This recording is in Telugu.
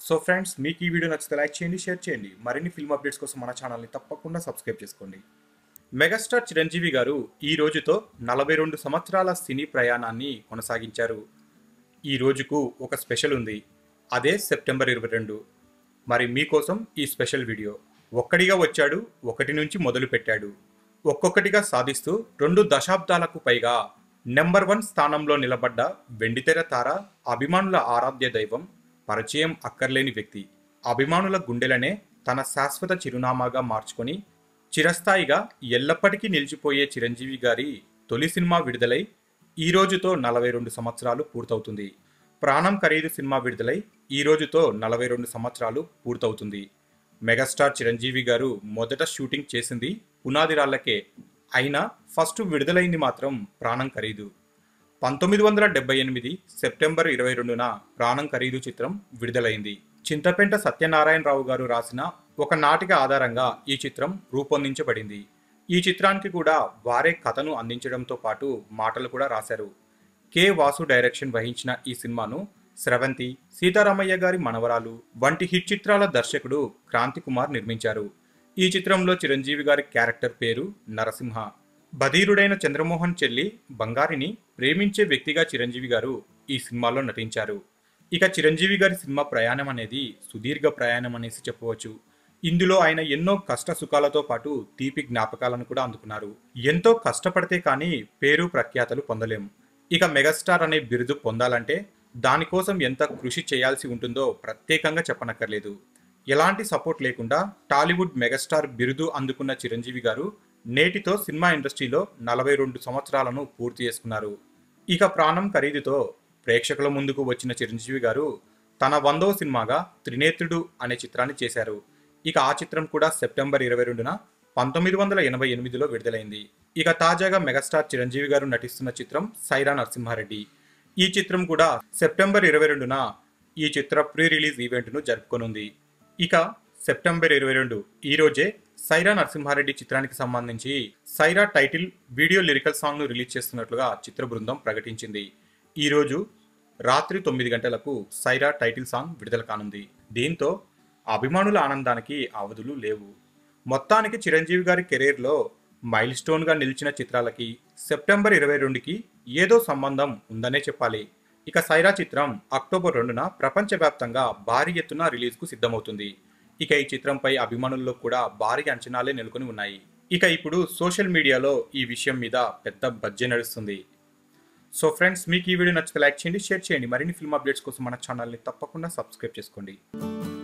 సో ఫ్రెండ్స్ మీకు ఈ వీడియో నచ్చితే లైక్ చేయండి షేర్ చేయండి మరిన్ని ఫిల్మ్ అప్డేట్స్ కోసం మన ఛానల్ని తప్పకుండా సబ్స్క్రైబ్ చేసుకోండి మెగాస్టార్ చిరంజీవి గారు ఈ రోజుతో నలభై రెండు సంవత్సరాల సినీ ప్రయాణాన్ని కొనసాగించారు ఈ రోజుకు ఒక స్పెషల్ ఉంది అదే సెప్టెంబర్ ఇరవై రెండు మరి మీకోసం ఈ స్పెషల్ వీడియో ఒక్కడిగా వచ్చాడు ఒకటి నుంచి మొదలు పెట్టాడు ఒక్కొక్కటిగా సాధిస్తూ రెండు దశాబ్దాలకు పైగా నెంబర్ వన్ స్థానంలో నిలబడ్డ వెండితెర తార అభిమానుల ఆరాధ్య దైవం పరిచయం అక్కర్లేని వ్యక్తి అభిమానుల గుండెలనే తన శాశ్వత చిరునామాగా మార్చుకొని చిరస్థాయిగా ఎల్లప్పటికీ నిలిచిపోయే చిరంజీవి గారి తొలి సినిమా విడుదలై ఈ రోజుతో నలభై రెండు సంవత్సరాలు పూర్తవుతుంది ప్రాణం ఖరీదు సినిమా విడుదలై ఈ రోజుతో నలభై రెండు సంవత్సరాలు పూర్తవుతుంది మెగాస్టార్ చిరంజీవి గారు మొదట షూటింగ్ చేసింది పునాది రాళ్లకే అయినా ఫస్ట్ విడుదలైంది మాత్రం ప్రాణం ఖరీదు పంతొమ్మిది వందల డెబ్బై ఎనిమిది సెప్టెంబర్ ఇరవై రెండున ప్రాణం ఖరీదు చిత్రం విడుదలైంది చింతపెంట సత్యనారాయణరావు గారు రాసిన ఒక నాటిక ఆధారంగా ఈ చిత్రం రూపొందించబడింది ఈ చిత్రానికి కూడా వారే కథను అందించడంతో పాటు మాటలు కూడా రాశారు కె వాసు డైరెక్షన్ వహించిన ఈ సినిమాను స్రవంతి సీతారామయ్య గారి మనవరాలు వంటి హిట్ చిత్రాల దర్శకుడు క్రాంతి కుమార్ నిర్మించారు ఈ చిత్రంలో చిరంజీవి గారి క్యారెక్టర్ పేరు నరసింహ బధీరుడైన చంద్రమోహన్ చెల్లి బంగారిని ప్రేమించే వ్యక్తిగా చిరంజీవి గారు ఈ సినిమాలో నటించారు ఇక చిరంజీవి గారి సినిమా ప్రయాణం అనేది సుదీర్ఘ ప్రయాణం అనేసి చెప్పవచ్చు ఇందులో ఆయన ఎన్నో కష్ట సుఖాలతో పాటు తీపి జ్ఞాపకాలను కూడా అందుకున్నారు ఎంతో కష్టపడితే కానీ పేరు ప్రఖ్యాతలు పొందలేం ఇక మెగాస్టార్ అనే బిరుదు పొందాలంటే దానికోసం ఎంత కృషి చేయాల్సి ఉంటుందో ప్రత్యేకంగా చెప్పనక్కర్లేదు ఎలాంటి సపోర్ట్ లేకుండా టాలీవుడ్ మెగాస్టార్ బిరుదు అందుకున్న చిరంజీవి గారు నేటితో సినిమా ఇండస్ట్రీలో నలభై రెండు సంవత్సరాలను పూర్తి చేసుకున్నారు ఇక ప్రాణం ఖరీదుతో ప్రేక్షకుల ముందుకు వచ్చిన చిరంజీవి గారు తన వందవ సినిమాగా త్రినేత్రుడు అనే చిత్రాన్ని చేశారు ఇక ఆ చిత్రం కూడా సెప్టెంబర్ ఇరవై రెండున పంతొమ్మిది వందల ఎనభై ఎనిమిదిలో విడుదలైంది ఇక తాజాగా మెగాస్టార్ చిరంజీవి గారు నటిస్తున్న చిత్రం సైరా నరసింహారెడ్డి ఈ చిత్రం కూడా సెప్టెంబర్ ఇరవై రెండున ఈ చిత్ర ప్రీ రిలీజ్ ఈవెంట్ను జరుపుకోనుంది ఇక సెప్టెంబర్ ఇరవై రెండు ఈ రోజే సైరా నరసింహారెడ్డి చిత్రానికి సంబంధించి Sye Raa title video lyrical song ను రిలీజ్ చేస్తున్నట్లుగా చిత్ర బృందం ప్రకటించింది ఈ రోజు రాత్రి తొమ్మిది గంటలకు సైరా టైటిల్ సాంగ్ విడుదల కానుంది దీంతో అభిమానుల ఆనందానికి అవధులు లేవు మొత్తానికి చిరంజీవి గారి కెరీర్లో మైల్ స్టోన్గా నిలిచిన చిత్రాలకి సెప్టెంబర్ ఇరవై రెండుకి ఏదో సంబంధం ఉందనే చెప్పాలి ఇక సైరా చిత్రం అక్టోబర్ రెండున ప్రపంచవ్యాప్తంగా భారీ ఎత్తున రిలీజ్కు సిద్ధమవుతుంది ఇక ఈ చిత్రంపై అభిమానుల్లో కూడా భారీ అంచనాలే నెలకొని ఉన్నాయి ఇక ఇప్పుడు సోషల్ మీడియాలో ఈ విషయం మీద పెద్ద బజ్జే నడుస్తుంది సో ఫ్రెండ్స్ మీకు ఈ వీడియో నచ్చితే లైక్ చేయండి షేర్ చేయండి మరిన్ని ఫిల్మ్ అప్డేట్స్ కోసం మన ఛానల్ని తప్పకుండా సబ్స్క్రైబ్ చేసుకోండి